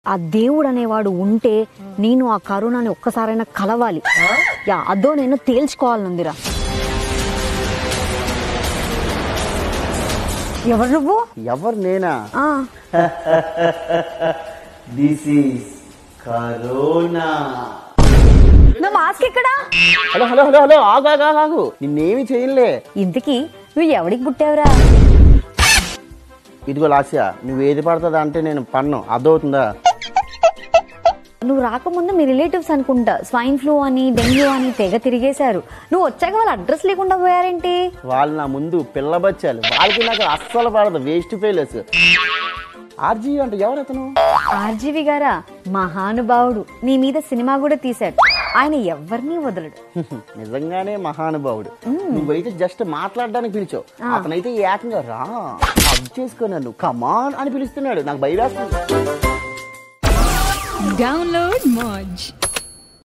ఆ దేవుడు అనేవాడు ఉంటే నేను ఆ కరోనాని ఒక్కసారైనా కలవాలి యా అదో నేను తేల్చుకోవాలనుందిరా ఎవరు నువ్వు ఎవరు నేనా ఆ, దిస్ ఈస్ కరోనా నా మాస్క్ ఎక్కడా హలో హలో హలో హలో ఆగు ఆగు ఆగు, ఆగు నిన్నేమి చేయలే ఇంతకీ నువ్వు ఎవడికి పుట్టావురా ఇదిగో లాస్య నువ్వు ఏది పడుతుంది అంటే నేను పన్ను అర్థమవుతుందా నువ్వు రాకముందు మీ రిలేటివ్స్ అనుకుంటా స్వైన్ ఫ్లూ అని డెంగ్యూ అని తెగ తిరిగేశారు నువ్వు వచ్చాక వాళ్ళ అడ్రస్ లేకుండా పోయారేంటి వాళ్ళు నా ముందు పిల్ల బచ్చాలు వాళ్ళకి నాకు అస్సలు పడదు వేస్ట్ ఫెయిలర్స్ ఆర్జీ అంటే ఎవరు అతను ఆర్జీవి గారా మహానుభావుడు నీ మీద సినిమా కూడా తీశాడు ఆయన ఎవరిని వదలడు నిజంగానే మహానుభావుడు నువ్వైతే జస్ట్ మాట్లాడడానికి పిలిచావు అతనైతే ఏకంగా రా హగ్ చేసుకో నన్ను కమాన్ అని పిలుస్తున్నాడు నాకు భయం వేస్తుంది Download Moj.